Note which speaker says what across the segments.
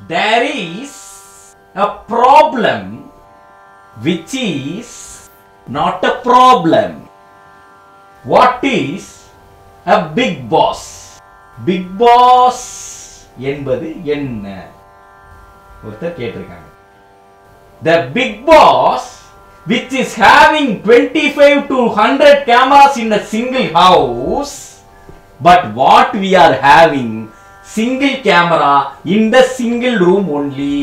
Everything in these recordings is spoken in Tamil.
Speaker 1: there is a problem which is not a problem. What is a big boss? Big boss என்பது என்ன ஒருத்தர் கேட்டிருக்காங்க The big boss which is having 25 to 100 cameras in a single house but what we are having single camera in the single room only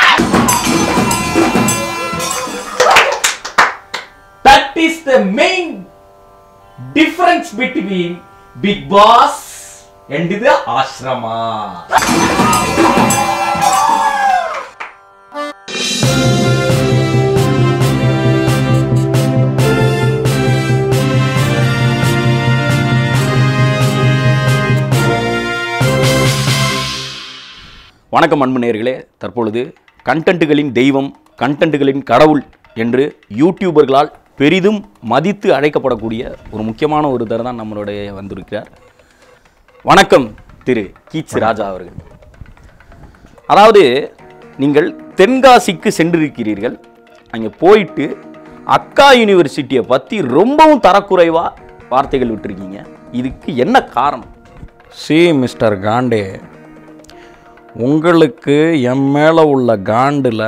Speaker 1: that is the main difference between big boss and the ashrama
Speaker 2: வணக்கம் அன்பு நேயர்களே தற்பொழுது கண்டென்ட்டுகளின் தெய்வம் கண்டென்ட்டுகளின் கடவுள் என்று யூடியூபர்களால் பெரிதும் மதித்து அழைக்கப்படக்கூடிய ஒரு முக்கியமான ஒருத்தர் தான் நம்மளுடைய வந்திருக்கிறார் வணக்கம் திரு கீச் ராஜா அவர்கள் அதாவது நீங்கள் தென்காசிக்கு சென்றிருக்கிறீர்கள் அங்கே போயிட்டு அக்கா யூனிவர்சிட்டியை பற்றி ரொம்பவும் தரக்குறைவாக வார்த்தைகள் விட்டுருக்கீங்க இதுக்கு என்ன காரணம்
Speaker 3: சி மிஸ்டர் காண்டே உங்களுக்கு என் மேலே உள்ள காண்டில்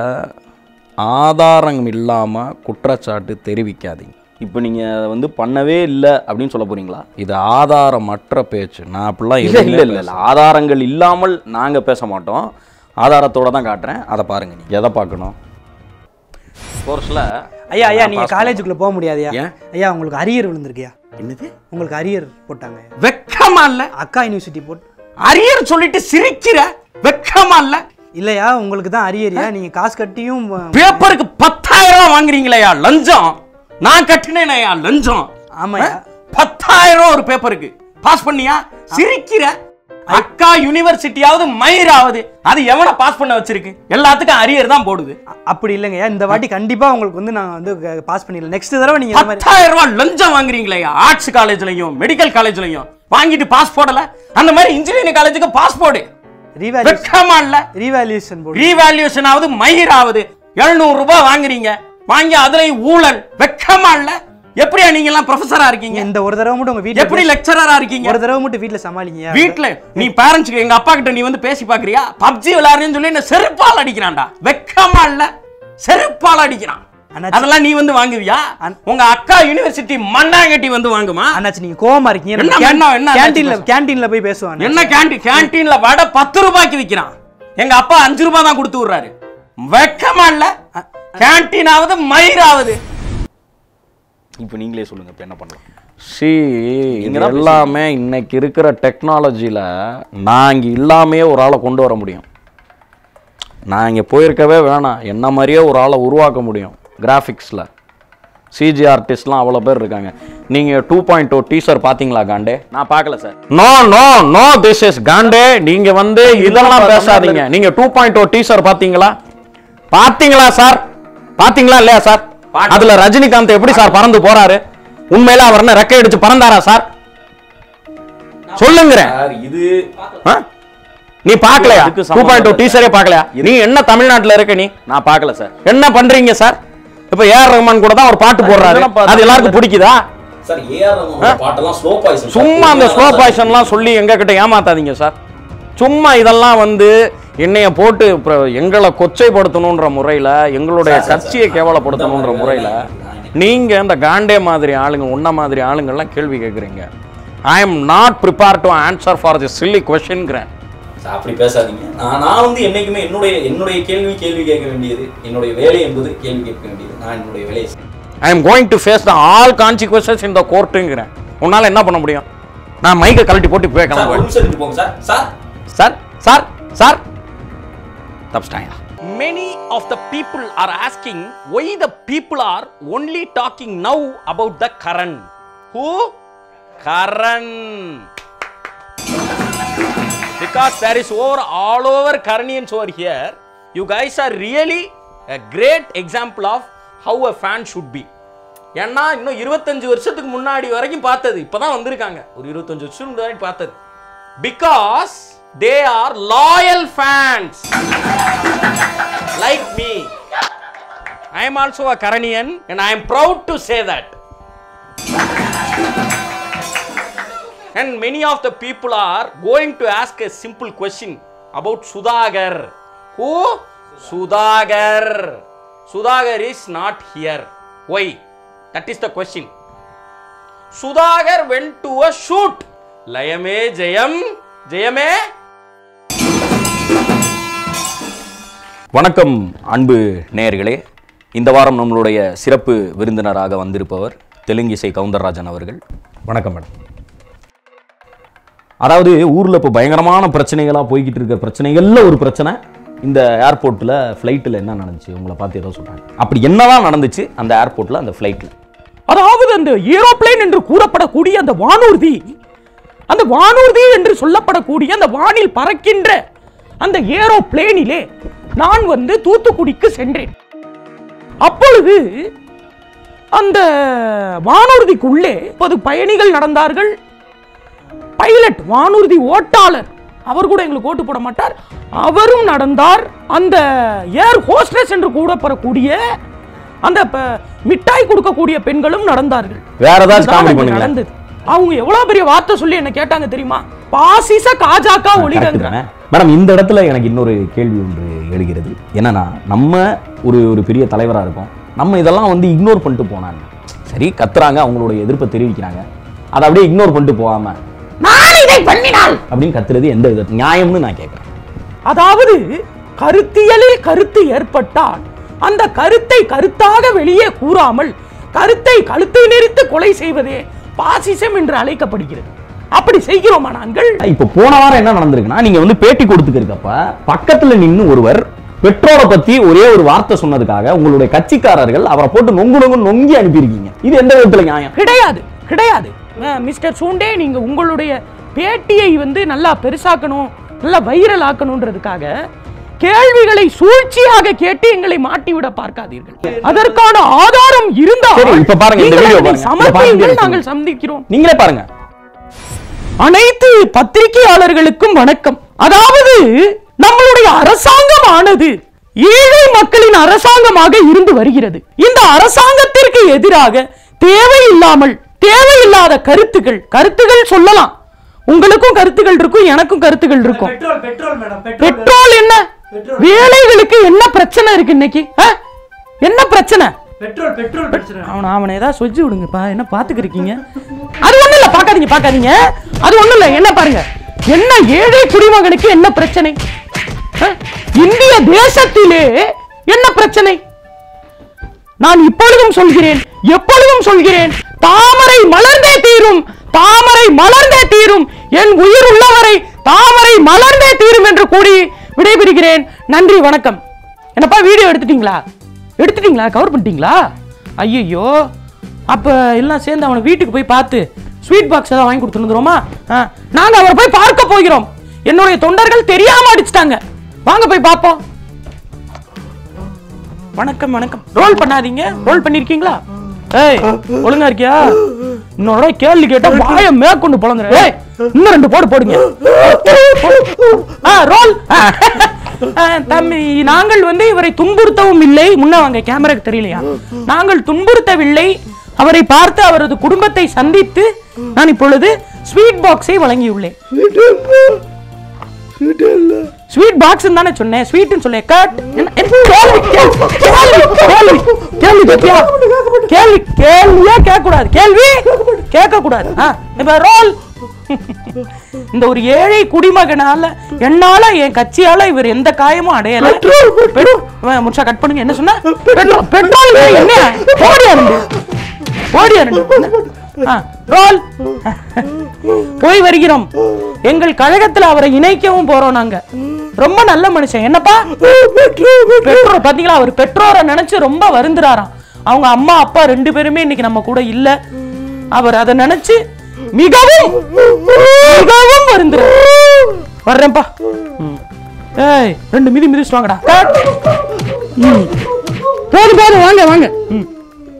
Speaker 3: ஆதாரம் இல்லாமல் குற்றச்சாட்டு தெரிவிக்காதீங்க
Speaker 2: இப்போ நீங்கள் அதை வந்து பண்ணவே இல்லை அப்படின்னு சொல்ல போறீங்களா
Speaker 3: இது ஆதாரமற்ற பேச்சு நான் அப்படிலாம்
Speaker 2: இல்லை
Speaker 3: எதுவுமே
Speaker 2: இல்லை இல்லை இல்லை ஆதாரங்கள் இல்லாமல் நாங்கள் பேச மாட்டோம் ஆதாரத்தோட தான் காட்டுறேன் அதை பாருங்க நீங்கள்
Speaker 3: எதை பார்க்கணும்
Speaker 2: கோர்ஸில்
Speaker 4: ஐயா ஐயா நீங்க காலேஜுக்குள்ள போக முடியாதுயா
Speaker 2: ஏன்?
Speaker 4: ஐயா உங்களுக்கு அரியர் விழுந்திருக்கியா
Speaker 2: என்னது
Speaker 4: உங்களுக்கு அரியர் போட்டாங்க
Speaker 2: வெக்கமா இல்ல
Speaker 4: அக்கா யூனிவர்சிட்டி போட்டு
Speaker 2: அரியர் சொல்லிட்டு சிரிக்கிற வெக்கமா இல்ல
Speaker 4: இல்லையா உங்களுக்கு தான் அரியரியா நீங்க காசு கட்டியும் அஹ்,
Speaker 2: பேப்பருக்கு பத்தாயிரம் ரூபாய் வாங்குறீங்களேயா லஞ்சம் நான் கட்டினேனையா லஞ்சம்
Speaker 4: ஆமாய்யா.
Speaker 2: ஆ? பத்தாயிரம் ரூபாய் ஒரு பேப்பருக்கு பாஸ் பண்ணியா சிரிக்கிற அக்கா யூனிவர்சிட்டியாவது மயிராவது அது எவனை பாஸ் பண்ண வச்சிருக்கு எல்லாத்துக்கும் அரியர் தான் போடுது
Speaker 4: அ- அப்படி இல்லைங்கய்யா இந்த வாட்டி கண்டிப்பா உங்களுக்கு வந்து நான் வந்து பாஸ் பண்ணிடலாம் நெக்ஸ்ட் தடவை நீங்க இந்த மாதிரி
Speaker 2: பத்தாயிரம் ரூபாய் லஞ்சம் வாங்குறீங்களேயா ஆர்ட்ஸ் காலேஜ்லயும் மெடிக்கல் காலேஜ்லயும் வாங்கிட்டு பாஸ் போடல அந்த மாதிரி இன்ஜினியரிங் காலேஜுக்கு பாஸ் போடு
Speaker 4: ரீவேல்யூ
Speaker 2: வெக்கமா இல்ல
Speaker 4: ரீவேல்யூஷன் போடு
Speaker 2: ரீவேல்யூஷன் ஆகுது மயிராவது எழுநூறு ரூபாய் வாங்குறீங்க வாங்கி அதுலயும் ஊழல் வெக்கமா இல்ல எப்படியா நீங்க எல்லாம் ப்ரொஃபஸரா இருக்கீங்க
Speaker 4: இந்த ஒரு தடவை மட்டும் உங்க வீட்ல
Speaker 2: எப்படி லெக்சரரா இருக்கீங்க
Speaker 4: ஒரு தடவை மட்டும் வீட்ல சமாளிங்க
Speaker 2: வீட்ல நீ பேரண்ட்ஸ்க்கு எங்க அப்பா கிட்ட நீ வந்து பேசி பாக்குறியா பப்ஜி விளையாடுறேன்னு சொல்லி என்ன செருப்பால் அடிக்கிறான்டா வெக்கமா இல்ல செருப்பால் அடிக்கிறான்
Speaker 4: அண்ணாச்சி.
Speaker 2: அதெல்லாம் நீ வந்து வாங்குவியா உங்க அக்கா யூனிவர்சிட்டி மண்ணாங்கட்டி வந்து வாங்குமா
Speaker 4: அண்ணாச்சி நீங்க கோவமா இருக்கீங்க
Speaker 2: என்ன,
Speaker 4: நம்ம
Speaker 2: என்ன, என்ன
Speaker 4: கேண்டீன்ல
Speaker 2: அண்ணாச்சி
Speaker 4: கேண்டீன்ல போய் பேசுவாங்க
Speaker 2: என்ன கேண்டீன் கேண்டீன்ல வடை பத்து ரூபாய்க்கு விக்கிறான் எங்க அப்பா அஞ்சு ரூபாய் தான் கொடுத்து விடுறாரு வெக்கமா இல்ல கேண்டீனாவது மயிராவது இப்போ நீங்களே சொல்லுங்க இப்போ என்ன பண்ணலாம்
Speaker 3: சி
Speaker 2: நீங்க
Speaker 3: இது
Speaker 2: தான்
Speaker 3: எல்லாமே இன்னைக்கு இருக்கிற டெக்னாலஜியில் நான் இங்கே இல்லாமையே ஒரு ஆளை கொண்டு வர முடியும் நான் இங்கே போயிருக்கவே வேணாம் என்ன மாதிரியே ஒரு ஆளை உருவாக்க முடியும் கிராஃபிக்ஸில் சிஜி ஆர்டிஸ்ட்லாம் அவ்வளோ பேர் இருக்காங்க நீங்கள் டூ பாயிண்ட் டூ டீசர் பார்த்தீங்களா காண்டே
Speaker 2: நான் பார்க்கல sir
Speaker 3: no no no this is காண்டே நீங்க வந்து இதெல்லாம் பேசாதீங்க நீங்க டூ பாயிண்ட் ஓ டீசர் பாத்தீங்களா பாத்தீங்களா சார் பாத்தீங்களா இல்லையா சார் அதுல ரஜினிகாந்த் எப்படி சார் பறந்து போறாரு உண்மையில அவர் என்ன ரெக்கை அடிச்சு பறந்தாரா சார் சொல்லுங்கிறேன்
Speaker 2: சார் இது
Speaker 3: ஆ? நீ பார்க்கலையா
Speaker 2: அதுக்கு
Speaker 3: டூ பாயிண்ட் டூ
Speaker 2: சம்மந்தம்
Speaker 3: டீசரே பார்க்கலையா நீ என்ன தமிழ்நாட்டுல இருக்க நீ
Speaker 2: நான் பார்க்கல சார்
Speaker 3: என்ன பண்றீங்க சார் இப்ப ஏஆர் ரஹ்மான் கூட தான் ஒரு பாட்டு போடுறாரு
Speaker 2: இதெல்லாம் பார்த்தா-
Speaker 3: அது எல்லாருக்கும் பிடிக்குதா
Speaker 2: சார் ஏஆர் பாட்டெல்லாம் ஸ்லோ பாய்சன்
Speaker 3: சும்மா அந்த ஸ்லோ பாய்சன்லாம் சொல்லி எங்க கிட்ட ஏமாத்தாதீங்க சார் சும்மா இதெல்லாம் வந்து என்னைய போட்டு அப்புறம் எங்களை கொச்சைப்படுத்தணுன்ற முறையில் எங்களுடைய கட்சியை கேவலப்படுத்தணுன்ற முறையில் நீங்கள் இந்த காண்டே மாதிரி ஆளுங்க உன்ன மாதிரி ஆளுங்கள்லாம் கேள்வி கேட்குறீங்க I am not prepare to answer for the silly கொஷின்ங்கிறேன்
Speaker 2: சார், அப்படி பேசாதீங்க நான் நான் வந்து என்னைக்குமே என்னுடைய என்னுடைய கேள்வி கேள்வி கேட்க வேண்டியது என்னுடைய வேலை என்பது கேள்வி கேட்க வேண்டியது நான் என்னுடைய வேலையை செய்வேன்.
Speaker 3: I am going to face the all consequences இந்த கோர்ட்டுங்கிறேன் உன்னால் என்ன பண்ண முடியும் நான் மைக்கை கழட்டி போட்டு போய்
Speaker 2: சார் ஒரு
Speaker 3: கிளம்புவேன்
Speaker 2: நிமிஷம் இருந்து போங்க sir sir
Speaker 3: sir sir sir தப்பிச்சிட்டாங்க
Speaker 2: Many of the people are asking why the people are only talking now about the Karan. Who? Karan. Because there is over all over Karanians over here. You guys are really a great example of how a fan should be. ஏன்னா இன்னும் இருபத்தஞ்சு வருஷத்துக்கு முன்னாடி வரைக்கும் பார்த்தது இப்பதான் வந்திருக்காங்க ஒரு இருபத்தஞ்சு வருஷம் முன்னாடி பார்த்தது because
Speaker 3: they are loyal fans like me I am also a கரணியன் and I am proud to say that And many of the people are going to ask a simple question about Sudhagar. Who? Sudhagar. Sudhagar is not here. Why? That is the question. Sudhagar went to a shoot. Layame Jayam. Jayame. வணக்கம் அன்பு நேயர்களே இந்த வாரம் நம்மளுடைய சிறப்பு விருந்தினராக வந்திருப்பவர் தெலுங்கிசை கவுந்தரராஜன் அவர்கள் வணக்கம் மேடம் அதாவது ஊரில் இப்போ பயங்கரமான பிரச்சனைகளாக போய்கிட்டு இருக்க பிரச்சனைகளில் ஒரு பிரச்சனை இந்த ஏர்போர்ட்டில் ஃப்ளைட்டில் என்ன நடந்துச்சு உங்களை பார்த்து ஏதோ சொல்கிறாங்க அப்படி என்னதான் நடந்துச்சு அந்த ஏர்போர்ட்டில் அந்த ஃப்ளைட்டில்
Speaker 5: அதாவது அந்த ஏரோப்ளேன் என்று கூறப்படக்கூடிய அந்த வானூர்தி அந்த வானூர்தி என்று சொல்லப்படக்கூடிய அந்த வானில் பறக்கின்ற அந்த ஏரோப்ளேனிலே நான் வந்து தூத்துக்குடிக்கு சென்றேன் அப்பொழுது அந்த வானூர்திக்குள்ளே முப்பது பயணிகள் நடந்தார்கள் பைலட் வானூர்தி ஓட்டாளர் அவர் கூட எங்களுக்கு ஓட்டு போட மாட்டார் அவரும் நடந்தார் அந்த ஏர் ஹோஸ்டஸ் என்று கூடப்படக்கூடிய அந்த ப- மிட்டாய் கொடுக்கக்கூடிய பெண்களும் நடந்தார்கள்
Speaker 3: வேற ஏதாச்சும்
Speaker 5: இதுதான்
Speaker 3: காமெடி
Speaker 5: அங்க
Speaker 3: பண்ணுங்க
Speaker 5: நடந்தது அவங்க எவ்வளவு பெரிய வார்த்தை சொல்லி என்ன கேட்டாங்க தெரியுமா பாசிச காஜாக்கா ஒளிகங்க
Speaker 3: மேடம் இந்த இடத்துல எனக்கு இன்னொரு கேள்வி ஒன்று எழுகிறது என்னன்னா நம்ம ஒரு ஒரு பெரிய தலைவராக இருக்கோம் நம்ம இதெல்லாம் வந்து இக்னோர் பண்ணிட்டு போனாங்க சரி கத்துறாங்க அவங்களுடைய எதிர்ப்பை தெரிவிக்கிறாங்க அதை அப்படியே இக்னோர் பண்ணிட்டு போகாம
Speaker 5: நான் இதை பண்ணினால்
Speaker 3: அப்படின்னு கத்துறது எந்த வித நியாயம்னு நான் கேட்குறேன்
Speaker 5: அதாவது கருத்தியலில் கருத்து ஏற்பட்டால் அந்த கருத்தை கருத்தாக வெளியே கூறாமல் கருத்தை கழுத்தை நெறித்து கொலை செய்வதே பாசிசம் என்று அழைக்கப்படுகிறது அப்படி செய்கிறோமா நாங்கள்
Speaker 3: இப்போ போன வாரம் என்ன நடந்திருக்குன்னா நீங்க வந்து பேட்டி கொடுத்துக்கிறப்ப பக்கத்துல நின்னு ஒருவர் பெட்ரோலை பத்தி ஒரே ஒரு வார்த்தை சொன்னதுக்காக உங்களுடைய கட்சிக்காரர்கள் அவரை போட்டு நொங்கு நொங்கு நொங்கி அனுப்பியிருக்கீங்க இது எந்த விதத்துல நியாயம்
Speaker 5: கிடையாது கிடையாது அஹ், மிஸ்டர் சூண்டே நீங்க உங்களுடைய பேட்டியை வந்து நல்லா பெருசாக்கணும் நல்லா வைரல் ஆக்கணுன்றதுக்காக கேள்விகளை சூழ்ச்சியாக கேட்டு எங்களை மாட்டிவிட பார்க்காதீர்கள் அதற்கான ஆதாரம் இருந்தால்
Speaker 3: சரி, இப்ப பாருங்க, இந்த
Speaker 5: நீங்கள்
Speaker 3: வீடியோ
Speaker 5: அதை
Speaker 3: பாருங்க. இதை
Speaker 5: சமர்ப்பியுங்கள்
Speaker 3: பார்த்துட்டு
Speaker 5: நாங்கள் சந்திக்கிறோம்
Speaker 3: நீங்களே பாருங்க
Speaker 5: அனைத்து பத்திரிகையாளர்களுக்கும் வணக்கம் அதாவது நம்மளுடைய அரசாங்கமானது ஏழை மக்களின் அரசாங்கமாக இருந்து வருகிறது இந்த அரசாங்கத்திற்கு எதிராக தேவையில்லாமல் தேவையில்லாத கருத்துக்கள் கருத்துகள் சொல்லலாம் உங்களுக்கும் கருத்துகள் இருக்கும் எனக்கும் கருத்துகள் இருக்கும்
Speaker 4: பெட்ரோல் பெட்ரோல் மேடம்
Speaker 5: பெட்ரோல் என்ன வேலைகளுக்கு என்ன பிரச்சனை இருக்கு இன்னைக்கு ஆ? என்ன பிரச்சனை
Speaker 4: பெட்ரோல் பெட்ரோல் பிரச்சனை
Speaker 5: அவனை அவனை ஏதாவது சொல்லி விடுங்கப்பா என்ன பாத்துக்கிறீங்க அது ஒண்ணும் இல்ல பாக்காதீங்க பாக்காதீங்க அது ஒண்ணும் இல்ல என்ன பாருங்க என்ன ஏழை குடிமகனுக்கு என்ன பிரச்சனை அஹ்? இந்திய தேசத்திலே என்ன பிரச்சனை நான் இப்பொழுதும் சொல்கிறேன் எப்பொழுதும் சொல்கிறேன் தாமரை மலர்ந்தே தீரும் தாமரை மலர்ந்தே தீரும் என் உயிர் உள்ளவரை தாமரை மலர்ந்தே தீரும் என்று கூறி விடைபெறுகிறேன் நன்றி வணக்கம் என்னப்பா வீடியோ எடுத்துட்டீங்களா எடுத்துட்டீங்களா கவர் பண்ணிட்டீங்களா ஐயோ அப்ப எல்லாம் சேர்ந்து அவனை வீட்டுக்கு போய் பார்த்து ஸ்வீட் பாக்ஸ் ஏதாவது வாங்கி கொடுத்துருந்துருமா நாங்க அவரை போய் பார்க்க போகிறோம் என்னுடைய தொண்டர்கள் தெரியாம அடிச்சிட்டாங்க வாங்க போய் பார்ப்போம் வணக்கம் வணக்கம் ரோல் பண்ணாதீங்க ரோல் பண்ணிருக்கீங்களா ஏய் ஒழுங்கா இருக்கியா இன்னொரு தடவை கேள்வி கேட்டா வாய மேற்கொண்டு பொழந்துற ஏய் இன்னும் ரெண்டு போடு போடுங்க ஆ ரோல் ஆ, தம்பி நாங்கள் வந்து இவரை துன்புறுத்தவும் இல்லை முன்ன வாங்க கேமராக்கு தெரியலையா நாங்கள் துன்புறுத்தவில்லை அவரை பார்த்து அவரது குடும்பத்தை சந்தித்து நான் இப்பொழுது ஸ்வீட் பாக்ஸை வழங்கியுள்ளேன் ஸ்வீட் பாக்ஸ் தானே சொன்னேன் ஸ்வீட்னு சொல்ல கட் என்ன என்ன கேள்வி கேள்வி கேள்வி கேள்வி கேட்டியா கேள்வி கேள்வியே கேட்க கூடாது கேள்வி கேட்க கூடாது ஆ இப்ப ரோல் இந்த ஒரு ஏழை குடிமகனால என்னால என் கட்சியால இவர் எந்த காயமும் அடையல பெட்ரோல் முச்சா கட் பண்ணுங்க என்ன சொன்ன பெட்ரோல் பெட்ரோல் என்ன ஓடியா ரெண்டு ஓடியா ரெண்டு ஆ, ரோல் போய் வருகிறோம் எங்கள் கழகத்துல அவரை இணைக்கவும் போறோம் நாங்க ரொம்ப நல்ல மனுஷன் என்னப்பா பெட்ரோல் பாத்தீங்களா அவர் பெற்றோரை நினைச்சு ரொம்ப வருந்துறாராம் அவங்க அம்மா அப்பா ரெண்டு பேருமே இன்னைக்கு நம்ம கூட இல்ல அவர் அதை நினைச்சு மிகவும் மிகவும் வருந்துறார் வர்றேன்ப்பா ம். ஏய் ரெண்டு மிதி மிதிச்சுட்டு வாங்கடா கட். ம். போதும் போதும் வாங்க வாங்க ம்.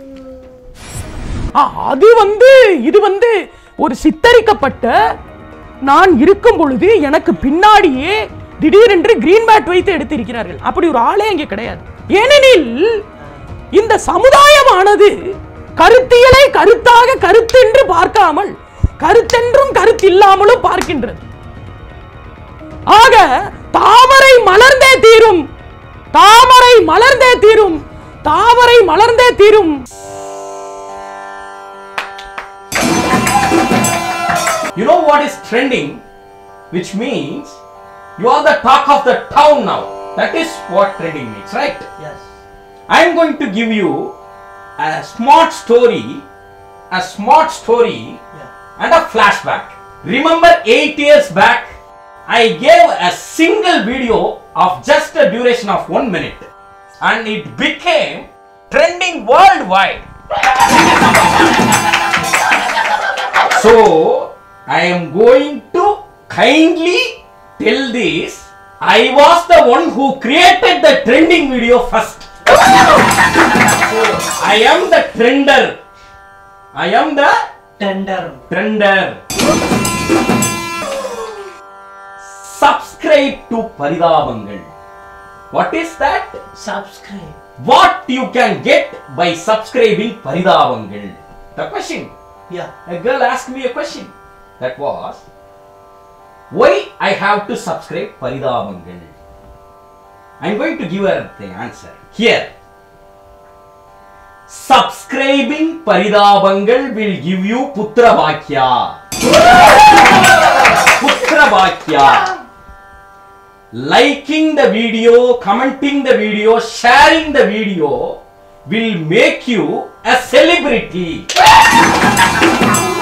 Speaker 5: ஆ, அது வந்து இது வந்து ஒரு சித்தரிக்கப்பட்ட நான் இருக்கும் பொழுது எனக்கு பின்னாடியே திடீரென்று கிரீன் மேட் வைத்து எடுத்திருக்கிறார்கள் அப்படி ஒரு ஆளே இங்கே கிடையாது ஏனெனில் இந்த சமுதாயமானது கருத்தியலை கருத்தாக கருத்தென்று பார்க்காமல் கருத்தென்றும் கருத்தில்லாமலும் பார்க்கின்றது ஆக தாமரை மலர்ந்தே தீரும் தாமரை மலர்ந்தே தீரும் தாமரை மலர்ந்தே தீரும்
Speaker 1: You know what is trending? Which means you are the talk of the town now. That is what trending means, right?
Speaker 4: Yes.
Speaker 1: I am going to give you a smart story, a smart story and a flashback. Remember 8 years back, I gave a single video of just a duration of 1 minute and it became trending worldwide. So, I am going to kindly tell this. I was the one who created the trending video first. So, I am the trender. I am the
Speaker 4: Tender.
Speaker 1: trender. Subscribe to Paridabangal. What is that?
Speaker 4: Subscribe.
Speaker 1: What you can get by subscribing Paridabangal? The question.
Speaker 4: Yeah.
Speaker 1: A girl asked me a question. That was, why I have to subscribe Paridabangal? I'm going to give her the answer. Here. Subscribing Paridabangal will give you Putra Bhakya. Putra Bhakya. Liking the video, commenting the video, sharing the video will make you a celebrity.